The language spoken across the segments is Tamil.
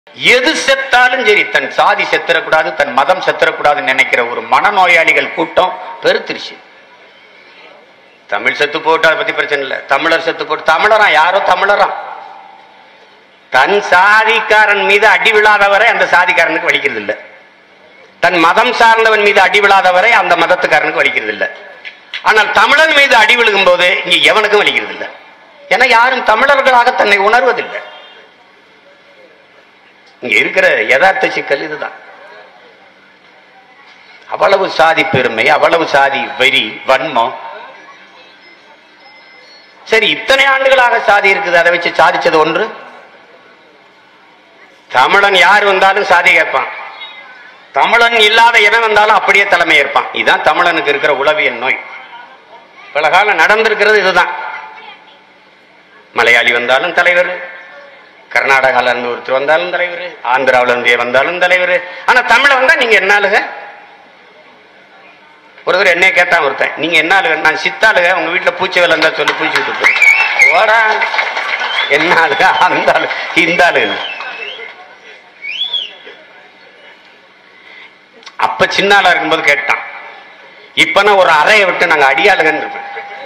எது செத்தாலும் சரி தன் சாதி செத்துறக்கூடாது தன் மதம் செத்துறக்கூடாதுன்னு நினைக்கிற ஒரு மனநோயாளிகள் கூட்டம் பெருத்திருச்சு தமிழ் செத்து போட்டு அதை பத்தி பிரச்சனை இல்லை தமிழர் செத்து போட்டு தமிழரா யாரோ தமிழரா தன் சாதிக்காரன் மீது அடி விழாதவரை அந்த சாதிக்காரனுக்கு வலிக்கிறது இல்லை தன் மதம் சார்ந்தவன் மீது அடி விழாதவரை அந்த மதத்துக்காரனுக்கு வலிக்கிறது இல்லை ஆனால் தமிழன் மீது அடி விழுகும் போது இங்க எவனுக்கும் வலிக்கிறது இல்லை ஏன்னா யாரும் தமிழர்களாக தன்னை உணர்வதில்லை இங்க இருக்கிற யதார்த்த சிக்கல் இதுதான் அவ்வளவு சாதி பெருமை அவ்வளவு சாதி வெறி வன்மம் சரி இத்தனை ஆண்டுகளாக சாதி இருக்குது அதை வச்சு சாதிச்சது ஒன்று தமிழன் யார் வந்தாலும் சாதி கேட்பான் தமிழன் இல்லாத இனம் வந்தாலும் அப்படியே தலைமை ஏற்பான் இதுதான் தமிழனுக்கு இருக்கிற உளவியல் நோய் பல காலம் நடந்திருக்கிறது இதுதான் மலையாளி வந்தாலும் தலைவர் கர்நாடகால இருந்து ஒருத்தர் வந்தாலும் தலைவர் ஆந்திராவில இருந்து வந்தாலும் தலைவர் ஆனா தமிழ வந்தா நீங்க என்ன ஆளுக ஒருத்தர் என்னைய கேட்டான் ஒருத்தன் நீங்க என்ன ஆளுக நான் சித்தாளுக உங்க வீட்டுல பூச்சி வேலை இருந்தா சொல்லி பூச்சி விட்டு போய் ஓடா என்ன ஆளுக அந்த ஆளு இந்த ஆளுங்க அப்ப சின்ன ஆளா இருக்கும்போது கேட்டான் இப்ப நான் ஒரு அறையை விட்டு நாங்க அடியாளுகன்னு இருப்பேன்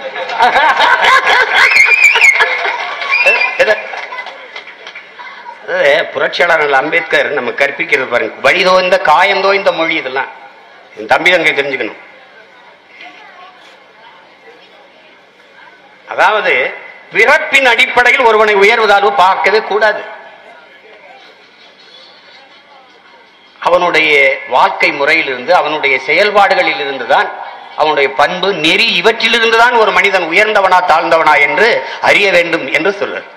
எது? அதாவது புரட்சியாளர் அம்பேத்கர் நம்ம கற்பிக்கிறது பாருங்க வழிதோய்ந்த காயந்தோய்ந்த மொழி இதெல்லாம் என் தம்பி தங்கை தெரிஞ்சுக்கணும் அதாவது பிறப்பின் அடிப்படையில் ஒருவனை உயர்வதால்வு பார்க்கவே கூடாது அவனுடைய வாழ்க்கை முறையிலிருந்து அவனுடைய செயல்பாடுகளில் இருந்துதான் அவனுடைய பண்பு நெறி இவற்றிலிருந்து தான் ஒரு மனிதன் உயர்ந்தவனா தாழ்ந்தவனா என்று அறிய வேண்டும் என்று சொல்றார்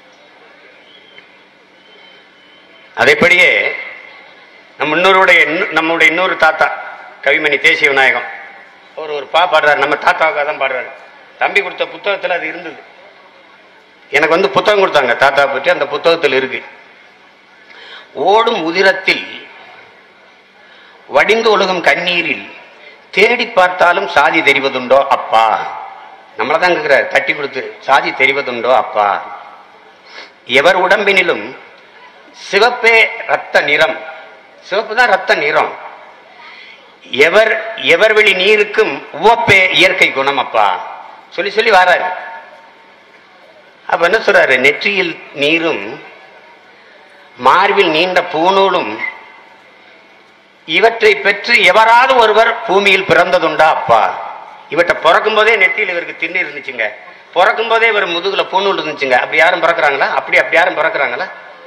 அதேபடியே நம்ம இன்னொருடைய நம்முடைய இன்னொரு தாத்தா கவிமணி தேசிய விநாயகம் அவர் ஒரு பா பாடுறாரு நம்ம தாத்தாவுக்காக தான் பாடுறாரு தம்பி கொடுத்த புத்தகத்தில் அது இருந்தது எனக்கு வந்து புத்தகம் கொடுத்தாங்க தாத்தா பற்றி அந்த புத்தகத்தில் இருக்கு ஓடும் உதிரத்தில் வடிந்து ஒழுகும் கண்ணீரில் தேடி பார்த்தாலும் சாதி தெரிவதுண்டோ அப்பா நம்மளை தான் கேட்கிறார் தட்டி கொடுத்து சாதி தெரிவதுண்டோ அப்பா எவர் உடம்பினிலும் சிவப்பே ரத்த நிறம் சிவப்பு தான் ரத்த நிறம் எவர் எவர் வெளி நீருக்கும் உவப்பே இயற்கை குணம் அப்பா சொல்லி சொல்லி வராரு அப்ப என்ன சொல்றாரு நெற்றியில் நீரும் மார்பில் நீண்ட பூநூலும் இவற்றை பெற்று எவராது ஒருவர் பூமியில் பிறந்ததுண்டா அப்பா இவற்றை பிறக்கும் போதே நெத்தியில் இவருக்கு திண்ணீர் இருந்துச்சுங்க பிறக்கும் போதே இவர் முதுகுல பூநூல் இருந்துச்சுங்க அப்படி யாரும் பிறக்கிறாங்களா அப்படி அப்படி யாரும் பிறக்கிறாங்களா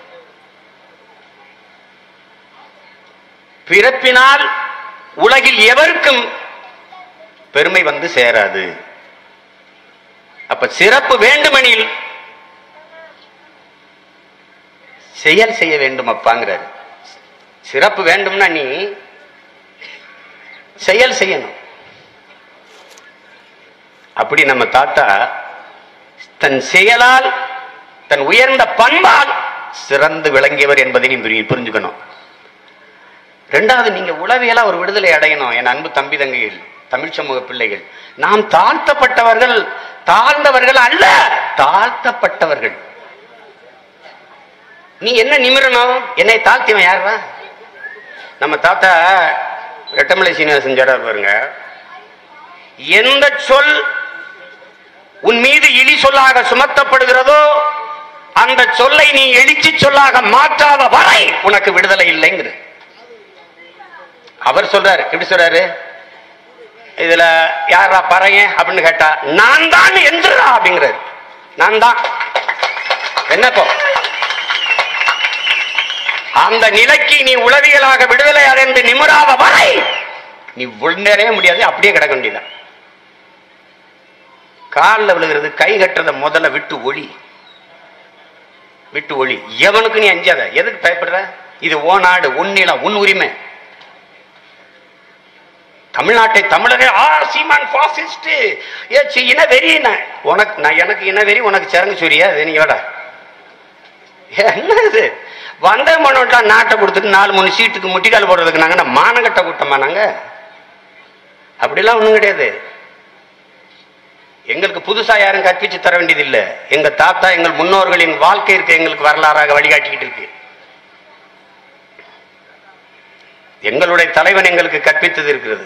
பிறப்பினால் உலகில் எவருக்கும் பெருமை வந்து சேராது அப்ப சிறப்பு வேண்டுமெனில் செயல் செய்ய வேண்டும் அப்பாங்கிறாரு சிறப்பு வேண்டும்னா நீ செயல் செய்யணும் அப்படி நம்ம தாத்தா தன் செயலால் தன் உயர்ந்த பண்பால் சிறந்து விளங்கியவர் என்பதை நீ புரி- புரிஞ்சுக்கணும் ரெண்டாவது நீங்க உளவியலா ஒரு விடுதலை அடையணும் என் அன்பு தம்பி தங்கைகள் தமிழ் சமூக பிள்ளைகள் நாம் தாழ்த்தப்பட்டவர்கள் தாழ்ந்தவர்கள் அல்ல தாழ்த்தப்பட்டவர்கள் நீ என்ன நிமிரணும் என்னை தாழ்த்தியவன் யாரா நம்ம தாத்தா ரெட்டமலை சீனிவாசன் சொல்றார் பாருங்க எந்த சொல் உன் மீது இழி சொல்லாக சுமத்தப்படுகிறதோ அந்த சொல்லை நீ எழுச்சி சொல்லாக மாற்றாத வரை உனக்கு விடுதலை இல்லைங்கிற அவர் சொல்றாரு எப்படி சொல்றாரு இதுல யாரா பறையன் அப்படின்னு கேட்டா நான் தான் எந்திரா அப்படிங்கிறாரு நான் தான் என்னப்போ அந்த நிலைக்கு நீ உளவியலாக விடுதலை அடைந்து நிமிராத வரை நீ முன்னேறவே முடியாது அப்படியே கிடக்க வேண்டியதான் காலில் விழுகிறது கை கட்டுறத முதல்ல விட்டு ஒளி விட்டு ஒளி எவனுக்கு நீ அஞ்சாத எதுக்கு பயப்படுற இது ஓ நாடு உன் நிலம் உன் உரிமை தமிழ்நாட்டை தமிழரே ஆ சீமான் பாசிஸ்ட் ஏ சி இனவெறி நான் உனக்கு நான் எனக்கு இனவெறி உனக்கு சரங்கு சூரியா அது நீ எடா என்ன இது வந்த மனோட்டா நாட்டை கொடுத்துட்டு நாலு மூணு சீட்டுக்கு முட்டிக்கால் போடுறதுக்கு நாங்க என்ன மானகட்ட கூட்டமா நாங்க அப்படிலாம் ஒண்ணும் கிடையாது எங்களுக்கு புதுசா யாரும் கற்பிச்சு தர வேண்டியது இல்ல எங்க தாத்தா எங்கள் முன்னோர்களின் வாழ்க்கை இருக்கு எங்களுக்கு வரலாறாக வழிகாட்டிக்கிட்டு இருக்கு எங்களுடைய தலைவன் எங்களுக்கு கற்பித்தது இருக்கிறது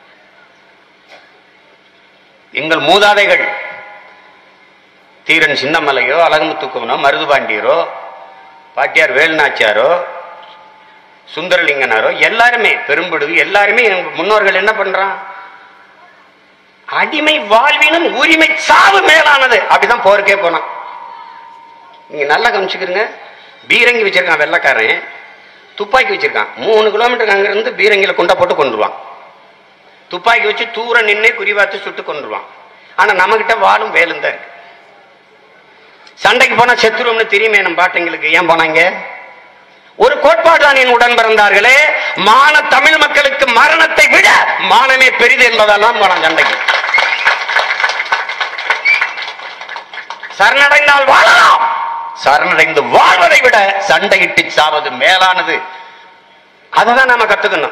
எங்கள் மூதாதைகள் தீரன் சின்னமலையோ அழகுமுத்துக்குவனோ மருதுபாண்டியரோ பாட்டியார் வேலுநாச்சியாரோ சுந்தரலிங்கனாரோ எல்லாருமே பெரும்படுகு எல்லாருமே எங்க முன்னோர்கள் என்ன பண்றான் அடிமை வாழ்வினும் உரிமை சாவு மேலானது அப்படிதான் போருக்கே போனான் நீங்க நல்லா கவனிச்சுக்கிறீங்க பீரங்கி வச்சிருக்கான் வெள்ளக்காரன் துப்பாக்கி வச்சிருக்கான் மூணு கிலோமீட்டருக்கு அங்க இருந்து பீரங்கில குண்டை போட்டு கொண்டுருவான் துப்பாக்கி வச்சு தூர நின்று குறிவாத்து சுட்டு கொண்டுருவான் ஆனா நம்ம கிட்ட வாழும் வேலும் தான் இருக்கு சண்டைக்கு போனா செத்துருவோம்னு தெரியுமே நம்ம பாட்டைங்களுக்கு ஏன் போனாங்க ஒரு கோட்பாடு தான் என் உடன் பிறந்தார்களே மான தமிழ் மக்களுக்கு மரணத்தை விட மானமே பெரிது என்பதால் தான் போனான் சண்டைக்கு சரணடைந்தால் வாழலாம் சரணடைந்து வாழ்வதை விட சண்டையிட்டு சாவது மேலானது அதை தான் நாம கத்துக்கணும்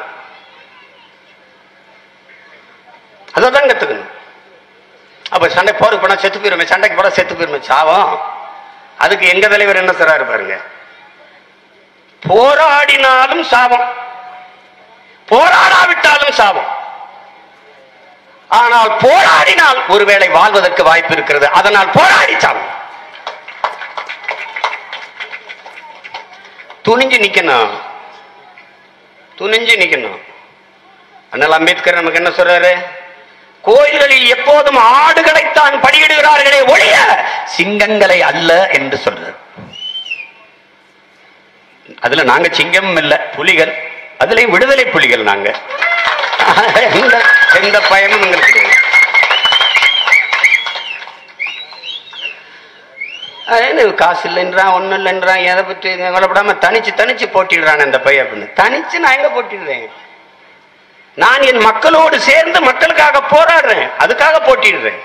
அதை தான் கத்துக்கணும் அப்ப சண்டை போருக்கு போனா செத்து போயிருமே சண்டைக்கு போனா செத்து போயிருமே சாவம் அதுக்கு எங்க தலைவர் என்ன சொல்றாரு பாருங்க போராடினாலும் சாபம் போராடாவிட்டாலும் சாபம் ஆனால் போராடினால் ஒருவேளை வாழ்வதற்கு வாய்ப்பு இருக்கிறது அதனால் போராடி சாபம் துணிஞ்சு நிக்கணும் துணிஞ்சு நிக்கணும் அண்ணல் அம்பேத்கர் நமக்கு என்ன சொல்றாரு கோயில்களில் எப்போதும் ஆடுகளைத்தான் படியிடுகிறார்களே ஒழிய சிங்கங்களை அல்ல என்று சொல்றார் அதுல நாங்க சிங்கம் இல்ல புலிகள் அதுலயும் விடுதலை புலிகள் நாங்க எந்த எந்த பயமும் எங்களுக்கு கிடையாது. அது என்ன காசு இல்லைன்றான் ஒண்ணும் இல்லைன்றான் எதை பற்றி கவலைப்படாம தனிச்சு தனிச்சு போட்டிடுறான் அந்த பையன் அப்படின்னு தனிச்சு நான் எங்க போட்டிடுறேன் நான் என் மக்களோடு சேர்ந்து மக்களுக்காக போராடுறேன் அதுக்காக போட்டிடுறேன்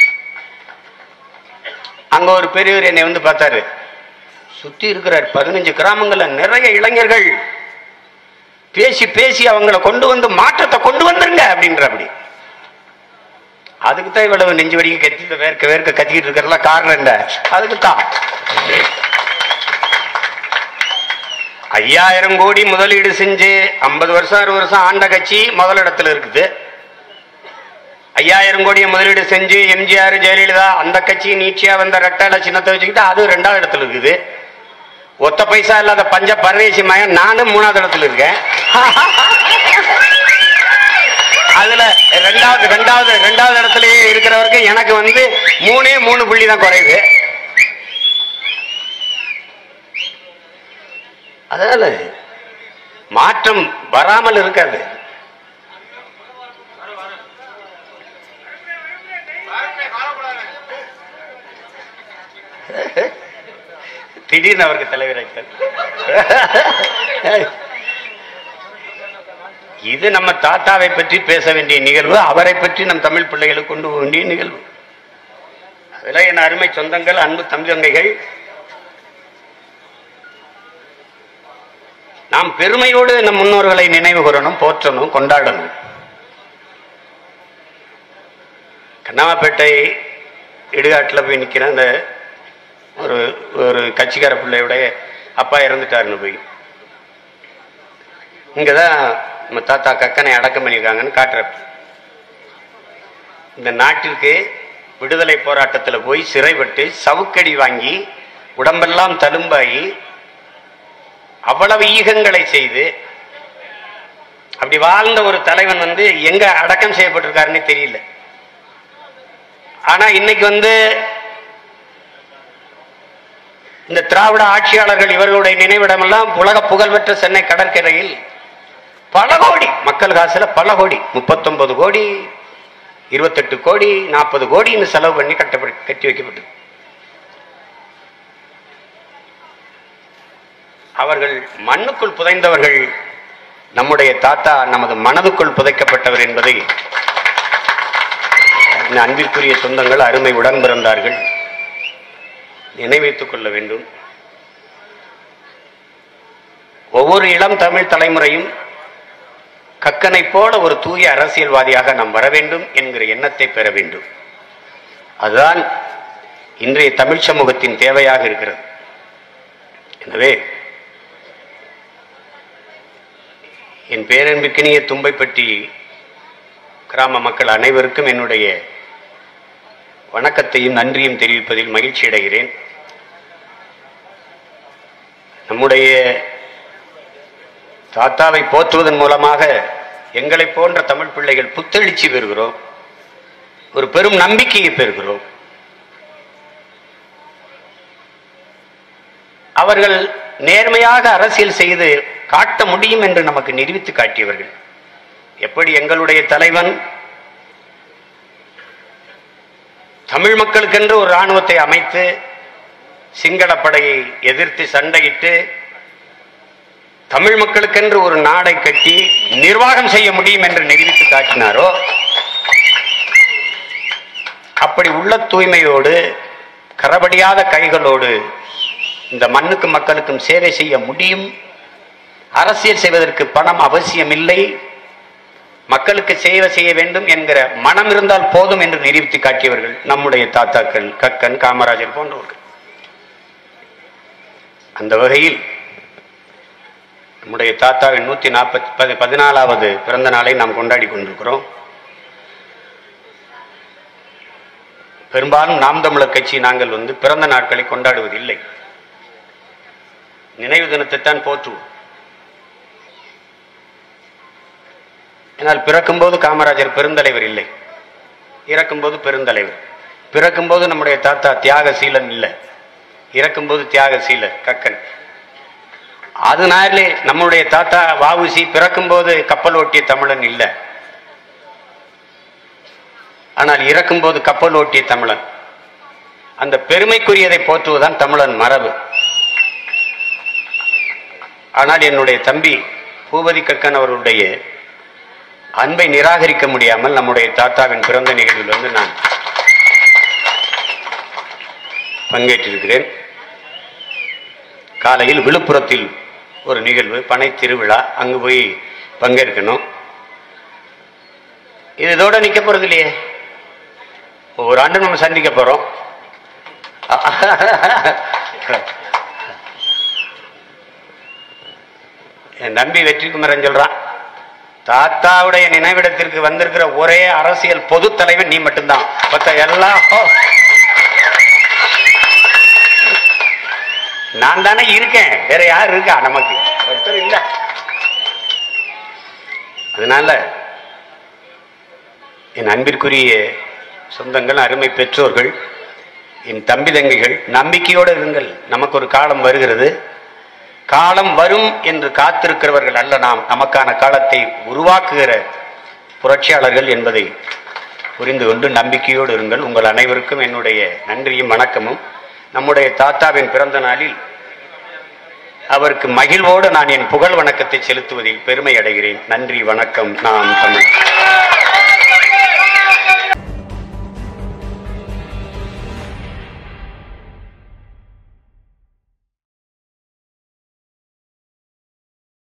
அங்க ஒரு பெரியவர் என்னை வந்து பார்த்தாரு சுத்தி இருக்கிறார் பதினஞ்சு கிராமங்கள்ல நிறைய இளைஞர்கள் பேசி பேசி அவங்கள கொண்டு வந்து மாற்றத்தை கொண்டு வந்துருங்க அப்படின்ற அப்படி அதுக்கு தான் இவ்வளவு நெஞ்சு வடிக்க கத்தி வேர்க்க வேர்க்க கத்திக்கிட்டு இருக்கிறதுல காரணம் என்ன அதுக்கு தான் ஐயாயிரம் கோடி முதலீடு செஞ்சு ஐம்பது வருஷம் அறுபது வருஷம் ஆண்ட கட்சி முதலிடத்துல இருக்குது ஐயாயிரம் கோடியை முதலீடு செஞ்சு எம்ஜிஆர் ஜெயலலிதா அந்த கட்சி நீட்சியா வந்த ரெட்டால சின்னத்தை வச்சுக்கிட்டு அது ரெண்டாவது இடத்துல இருக்குது ஒத்த பைசா இல்லாத பஞ்ச பரதேசி மகன் நானும் மூணாவது இடத்துல இருக்கேன் அதுல ரெண்டாவது ரெண்டாவது ரெண்டாவது இடத்துலயே இருக்கிறவருக்கு எனக்கு வந்து மூணே மூணு புள்ளி தான் குறையுது அதனால மாற்றம் வராமல் இருக்காது திடீர்னு அவருக்கு தலைவராக்கள் இது நம்ம தாத்தாவை பற்றி பேச வேண்டிய நிகழ்வு அவரை பற்றி நம் தமிழ் பிள்ளைகளுக்கு கொண்டு போக வேண்டிய நிகழ்வு அதுல என் அருமை சொந்தங்கள் அன்பு தம்பிதங்கைகள் நாம் பெருமையோடு நம் முன்னோர்களை நினைவு கூறணும் போற்றணும் கொண்டாடணும் கண்ணாமப்பேட்டை இடுகாட்டில் போய் நிற்கிற அந்த ஒரு ஒரு கட்சிக்கார பிள்ளையுடைய அப்பா இறந்துட்டாருன்னு போய் இங்கதான் நம்ம தாத்தா கக்கனை அடக்கம் பண்ணியிருக்காங்கன்னு காட்டுற இந்த நாட்டிற்கு விடுதலை போராட்டத்தில் போய் சிறைப்பட்டு சவுக்கடி வாங்கி உடம்பெல்லாம் தழும்பாகி அவ்வளவு ஈகங்களை செய்து அப்படி வாழ்ந்த ஒரு தலைவன் வந்து எங்க அடக்கம் செய்யப்பட்டிருக்காருன்னு தெரியல ஆனா இன்னைக்கு வந்து இந்த திராவிட ஆட்சியாளர்கள் இவர்களுடைய நினைவிடமெல்லாம் உலக புகழ்பெற்ற சென்னை கடற்கரையில் பல கோடி மக்கள் காசுல பல கோடி முப்பத்தொன்பது கோடி இருபத்தெட்டு கோடி நாற்பது கோடின்னு செலவு பண்ணி கட்டப்பட்டு கட்டி வைக்கப்பட்டது அவர்கள் மண்ணுக்குள் புதைந்தவர்கள் நம்முடைய தாத்தா நமது மனதுக்குள் புதைக்கப்பட்டவர் என்பதை இந்த அன்பிற்குரிய சொந்தங்கள் அருமை உடன் பிறந்தார்கள் நினைவைத்துக் கொள்ள வேண்டும் ஒவ்வொரு இளம் தமிழ் தலைமுறையும் கக்கனை போல ஒரு தூய அரசியல்வாதியாக நாம் வர வேண்டும் என்கிற எண்ணத்தை பெற வேண்டும் அதுதான் இன்றைய தமிழ் சமூகத்தின் தேவையாக இருக்கிறது எனவே என் பேரன்பிற்கினிய தும்பைப்பட்டி கிராம மக்கள் அனைவருக்கும் என்னுடைய வணக்கத்தையும் நன்றியும் தெரிவிப்பதில் மகிழ்ச்சி அடைகிறேன் நம்முடைய தாத்தாவை போற்றுவதன் மூலமாக எங்களைப் போன்ற தமிழ் பிள்ளைகள் புத்தெழுச்சி பெறுகிறோம் ஒரு பெரும் நம்பிக்கையை பெறுகிறோம் அவர்கள் நேர்மையாக அரசியல் செய்து காட்ட முடியும் என்று நமக்கு நிரூபித்து காட்டியவர்கள் எப்படி எங்களுடைய தலைவன் தமிழ் மக்களுக்கென்று ஒரு இராணுவத்தை அமைத்து சிங்களப்படையை எதிர்த்து சண்டையிட்டு தமிழ் மக்களுக்கென்று ஒரு நாடை கட்டி நிர்வாகம் செய்ய முடியும் என்று நிரூபித்து காட்டினாரோ அப்படி உள்ள தூய்மையோடு கரபடியாத கைகளோடு இந்த மண்ணுக்கு மக்களுக்கும் சேவை செய்ய முடியும் அரசியல் செய்வதற்கு பணம் அவசியமில்லை மக்களுக்கு சேவை செய்ய வேண்டும் என்கிற மனம் இருந்தால் போதும் என்று நிரூபித்து காட்டியவர்கள் நம்முடைய தாத்தாக்கள் கக்கன் காமராஜர் போன்றவர்கள் அந்த வகையில் நம்முடைய தாத்தாவின் நூத்தி நாற்பத்தி பதினாலாவது பிறந்த நாளை நாம் கொண்டாடி கொண்டிருக்கிறோம் பெரும்பாலும் நாம் தமிழர் கட்சி நாங்கள் வந்து பிறந்த நாட்களை கொண்டாடுவதில்லை நினைவு தினத்தைத்தான் போற்றுவோம் ஆனால் பிறக்கும்போது காமராஜர் பெருந்தலைவர் இல்லை இறக்கும்போது பெருந்தலைவர் பிறக்கும்போது நம்முடைய தாத்தா தியாகசீலன் இல்லை இறக்கும்போது தியாகசீலர் கக்கன் அதனாலே நம்முடைய தாத்தா வாவுசி பிறக்கும்போது கப்பல் ஓட்டிய தமிழன் இல்லை ஆனால் இறக்கும்போது கப்பல் ஓட்டிய தமிழன் அந்த பெருமைக்குரியதை போற்றுவதுதான் தமிழன் மரபு ஆனால் என்னுடைய தம்பி பூபதி கக்கன் அவருடைய அன்பை நிராகரிக்க முடியாமல் நம்முடைய தாத்தாவின் பிறந்த நிகழ்வில் வந்து நான் பங்கேற்றிருக்கிறேன் காலையில் விழுப்புரத்தில் ஒரு நிகழ்வு பனை திருவிழா அங்கு போய் பங்கேற்கணும் இது இதோட நிக்க போறது இல்லையே ஒவ்வொரு ஆண்டு நம்ம சந்திக்க போறோம் என் நம்பி வெற்றி குமரன் சொல்றான் தாத்தாவுடைய நினைவிடத்திற்கு வந்திருக்கிற ஒரே அரசியல் பொது தலைவன் நீ மட்டும்தான் மத்த எல்லாம் நான் தானே இருக்கேன் வேற யார் இருக்கா நமக்கு ஒருத்தர் இல்ல அதனால என் அன்பிற்குரிய சொந்தங்கள் அருமை பெற்றோர்கள் என் தம்பி தங்கைகள் நம்பிக்கையோடு இருங்கள் நமக்கு ஒரு காலம் வருகிறது காலம் வரும் என்று காத்திருக்கிறவர்கள் அல்ல நாம் நமக்கான காலத்தை உருவாக்குகிற புரட்சியாளர்கள் என்பதை புரிந்து கொண்டு நம்பிக்கையோடு இருங்கள் உங்கள் அனைவருக்கும் என்னுடைய நன்றியும் வணக்கமும் நம்முடைய தாத்தாவின் பிறந்த நாளில் அவருக்கு மகிழ்வோடு நான் என் புகழ் வணக்கத்தை செலுத்துவதில் பெருமை அடைகிறேன் நன்றி வணக்கம் நாம் தமிழ்